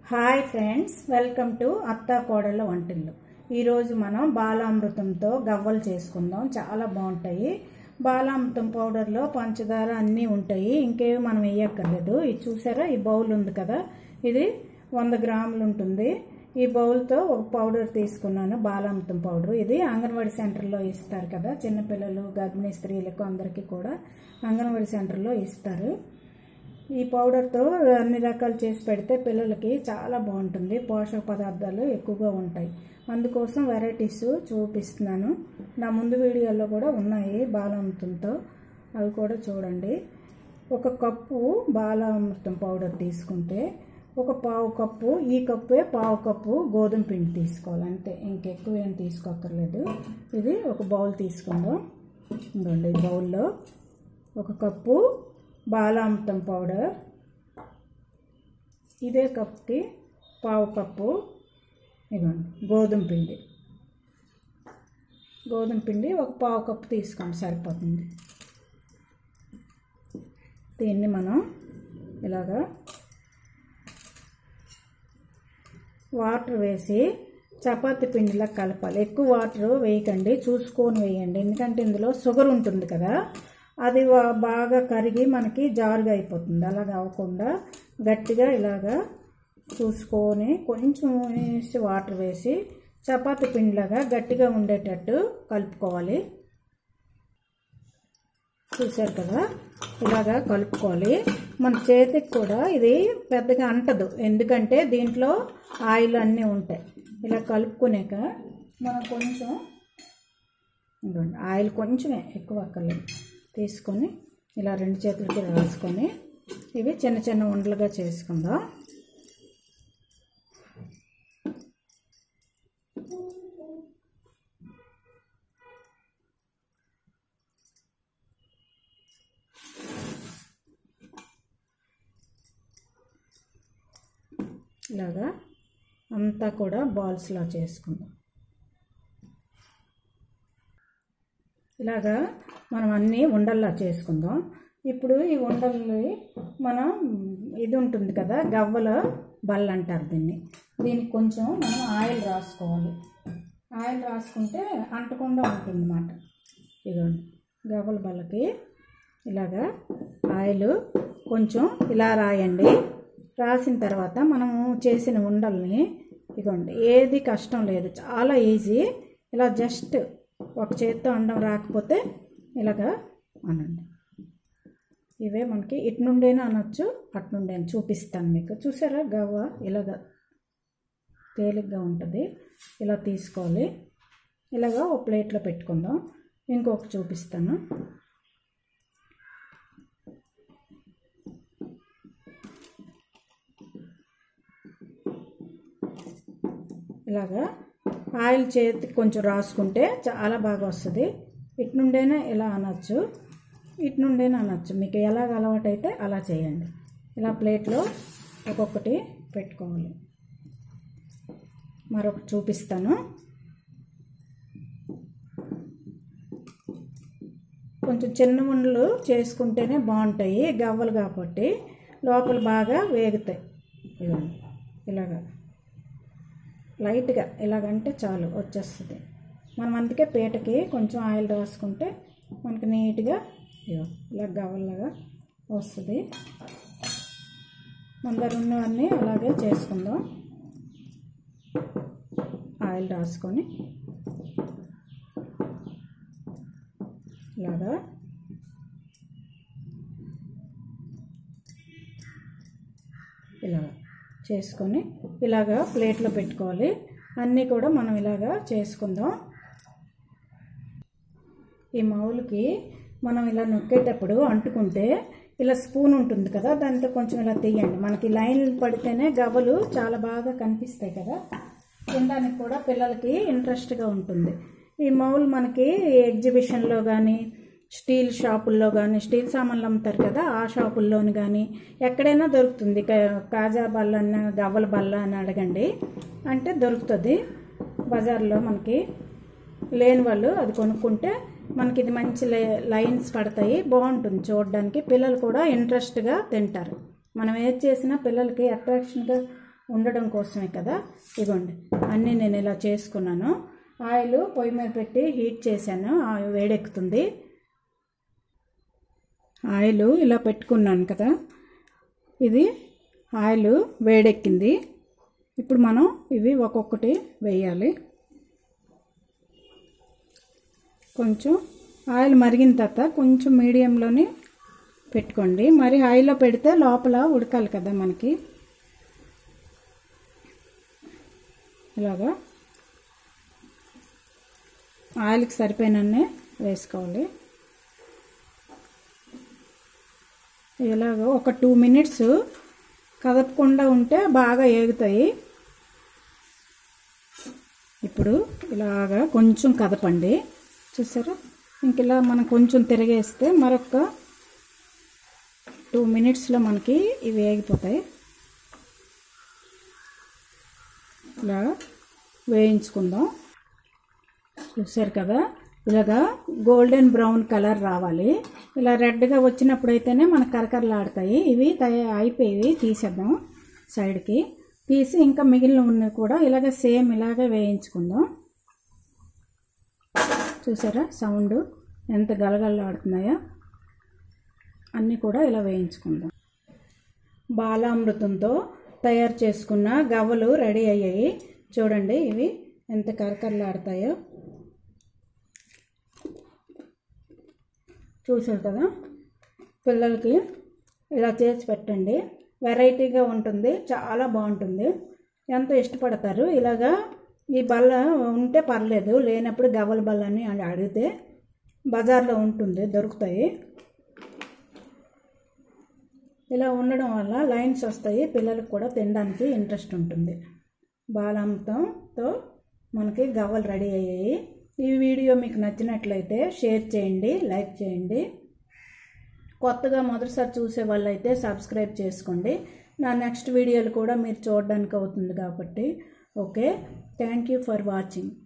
hi friends welcome to అత్త కోడళ్ళ వంటిల్లు ఈరోజు మనం బాలామృతంతో గవ్వలు చేసుకుందాం చాలా బాగుంటాయి బాలామృతం పౌడర్లో పంచదార అన్నీ ఉంటాయి ఇంకేవి మనం వేయక్కర్లేదు ఇది చూసారా ఈ బౌల్ ఉంది కదా ఇది వంద గ్రాములు ఉంటుంది ఈ బౌల్తో ఒక పౌడర్ తీసుకున్నాను బాలామృతం పౌడర్ ఇది అంగన్వాడీ సెంటర్లో ఇస్తారు కదా చిన్నపిల్లలు గర్భిణీ స్త్రీలకు అందరికీ కూడా అంగన్వాడీ సెంటర్లో ఇస్తారు ఈ పౌడర్తో అన్ని రకాలు చేసి పెడితే పిల్లలకి చాలా బాగుంటుంది పోషక పదార్థాలు ఎక్కువగా ఉంటాయి అందుకోసం వెరైటీస్ చూపిస్తున్నాను నా ముందు వీడియోలో కూడా ఉన్నాయి బాలామృతంతో అవి కూడా చూడండి ఒక కప్పు బాలామృతం పౌడర్ తీసుకుంటే ఒక పావు కప్పు ఈ కప్పే పావు కప్పు గోధుమ పిండి తీసుకోవాలి అంతే ఇంకెక్కువ ఏం తీసుకోక్కర్లేదు ఇది ఒక బౌల్ తీసుకుందాం ఇదిగోండి ఈ బౌల్లో ఒక కప్పు బాలామృతం పౌడర్ ఇదే కప్కి పావు కప్పు ఇదిగోండి గోధుమ పిండి గోధుమ పిండి ఒక పావు కప్పు తీసుకోండి సరిపోతుంది దీన్ని మనం ఇలాగా వాటర్ వేసి చపాతి పిండిలా కలపాలి ఎక్కువ వాటర్ వేయకండి చూసుకొని వేయండి ఎందుకంటే ఇందులో షుగర్ ఉంటుంది కదా అది బాగా కరిగి మనకి జారుగా అయిపోతుంది అలాగ అవ్వకుండా గట్టిగా ఇలాగా చూసుకొని కొంచెం వేసి వాటర్ వేసి చపాతి పిండిలాగా గట్టిగా ఉండేటట్టు కలుపుకోవాలి చూసారు కదా ఇలాగా కలుపుకోవాలి మన చేతికి కూడా ఇది పెద్దగా అంటదు ఎందుకంటే దీంట్లో ఆయిల్ అన్నీ ఉంటాయి ఇలా కలుపుకునేక మనం కొంచెం ఇదిగోండి ఆయిల్ కొంచెమే ఎక్కువ అక్కర్లేదు తీసుకొని ఇలా రెండు చేతులకి రాసుకొని ఇవి చిన్న చిన్న ఉండలుగా చేసుకుందాం ఇలాగా అంతా కూడా బాల్స్లా చేసుకుందాం ఇలాగా మనం అన్నీ ఉండల్లా చేసుకుందాం ఇప్పుడు ఈ ఉండల్ని మనం ఇది ఉంటుంది కదా గవ్వల బల్ల అంటారు దీన్ని దీనికి కొంచెం మనం ఆయిల్ రాసుకోవాలి ఆయిల్ రాసుకుంటే అంటకుండా ఉంటుంది అన్నమాట ఇదిగోండి గవ్వల బల్లకి ఇలాగా ఆయిల్ కొంచెం ఇలా రాయండి రాసిన తర్వాత మనము చేసిన ఉండల్ని ఇదిగోండి ఏది కష్టం లేదు చాలా ఈజీ ఇలా జస్ట్ ఒక చేత్తో అండం రాకపోతే ఇలాగా అనండి ఇవే మనకి ఇటు నుండైనా అనొచ్చు అటు నుండైనా చూపిస్తాను మీకు చూసారా గవ్వ ఇలాగ తేలిగ్గా ఉంటుంది ఇలా తీసుకోవాలి ఇలాగా ఒక ప్లేట్లో పెట్టుకుందాం ఇంకొక చూపిస్తాను ఇలాగా ఆయిల్ చేతికి కొంచెం రాసుకుంటే చాలా బాగా వస్తుంది ఇటు నుండైనా ఇలా అనొచ్చు ఇటు నుండైనా అనొచ్చు మీకు ఎలాగ అలవాటు అయితే అలా చేయండి ఇలా ప్లేట్లో ఒక్కొక్కటి పెట్టుకోవాలి మరొకటి చూపిస్తాను కొంచెం చిన్న ఉండలు చేసుకుంటేనే బాగుంటాయి గవ్వలు కాబట్టి లోపల బాగా వేగుతాయి ఇవ్వండి ఇలాగా లైట్గా ఇలాగంటే చాలు వచ్చేస్తుంది మనం అందుకే పీటకి కొంచెం ఆయిల్ రాసుకుంటే మనకి నీట్గా ఇలా గవ్వలాగా వస్తుంది మన దగ్గర ఉన్నవన్నీ అలాగే చేసుకుందాం ఆయిల్ రాసుకొని ఇలాగా ఇలాగా చేసుకొని ఇలాగా ప్లేట్లో పెట్టుకోవాలి అన్నీ కూడా మనం ఇలాగా చేసుకుందాం ఈ మౌలుకి మనం ఇలా నొక్కేటప్పుడు అంటుకుంటే ఇలా స్పూన్ ఉంటుంది కదా దాంతో కొంచెం ఇలా తీయండి మనకి లైన్ పడితేనే గవ్వలు చాలా బాగా కనిపిస్తాయి కదా తినడానికి కూడా పిల్లలకి ఇంట్రెస్ట్గా ఉంటుంది ఈ మౌల్ మనకి ఎగ్జిబిషన్లో కానీ స్టీల్ షాపుల్లో కానీ స్టీల్ సామాన్లు అమ్ముతారు కదా ఆ షాపుల్లోని కానీ ఎక్కడైనా దొరుకుతుంది కాజా బల్ల అన్న గవ్వల బల్ల అని అడగండి అంటే దొరుకుతుంది బజార్లో మనకి లేని వాళ్ళు అది కొనుక్కుంటే మనకి ఇది మంచి లైన్స్ పడతాయి బాగుంటుంది చూడడానికి పిల్లలు కూడా ఇంట్రెస్ట్గా తింటారు మనం ఏది చేసినా పిల్లలకి అట్రాక్షన్గా ఉండడం కోసమే కదా ఇదిగోండి అన్నీ నేను ఇలా చేసుకున్నాను ఆయిల్ పొయ్యి మీద పెట్టి హీట్ చేశాను ఆయిల్ వేడెక్కుతుంది ఆయిల్ ఇలా పెట్టుకున్నాను కదా ఇది ఆయిల్ వేడెక్కింది ఇప్పుడు మనం ఇవి ఒక్కొక్కటి వేయాలి కొంచెం ఆయిల్ మరిగిన తర్వాత కొంచెం మీడియంలోనే పెట్టుకోండి మరి హైలో పెడితే లోపల ఉడకాలి కదా మనకి ఇలాగా ఆయిల్కి సరిపోయినన్నే వేసుకోవాలి ఇలాగ ఒక టూ మినిట్స్ కదపకుండా ఉంటే బాగా ఏగుతాయి ఇప్పుడు ఇలాగా కొంచెం కదపండి చూసారా ఇంక ఇలా మనం కొంచెం తిరిగేస్తే మరొక టూ మినిట్స్లో మనకి ఇవి వేగిపోతాయి ఇలా వేయించుకుందాం చూసారు కదా ఇలాగా గోల్డెన్ బ్రౌన్ కలర్ రావాలి ఇలా రెడ్గా వచ్చినప్పుడైతేనే మనకు కరకరలాడతాయి ఇవి తయ అయిపోయి తీసేద్దాం సైడ్కి తీసి ఇంకా మిగిలిన ఉన్నవి కూడా ఇలాగ సేమ్ ఇలాగే వేయించుకుందాం చూసారా సౌండ్ ఎంత గలగలలాడుతున్నాయో అన్నీ కూడా ఇలా వేయించుకుందాం బాలామృతంతో తయారు చేసుకున్న గవ్వలు రెడీ అయ్యాయి చూడండి ఇవి ఎంత కరకరలాడతాయో చూసారు కదా పిల్లలకి ఇలా చేసి పెట్టండి వెరైటీగా ఉంటుంది చాలా బాగుంటుంది ఎంతో ఇష్టపడతారు ఇలాగా ఈ బల్ల ఉంటే పర్లేదు లేనప్పుడు గవ్వల బల్లని అని అడిగితే బజార్లో ఉంటుంది దొరుకుతాయి ఇలా ఉండడం వల్ల లైన్స్ వస్తాయి పిల్లలకు కూడా తినడానికి ఇంట్రెస్ట్ ఉంటుంది బాలామృతంతో మనకి గవ్వలు రెడీ అయ్యాయి ఈ వీడియో మీకు నచ్చినట్లయితే షేర్ చేయండి లైక్ చేయండి కొత్తగా మొదటిసారి చూసే వాళ్ళైతే సబ్స్క్రైబ్ చేసుకోండి నా నెక్స్ట్ వీడియోలు కూడా మీరు చూడడానికి అవుతుంది కాబట్టి okay thank you for watching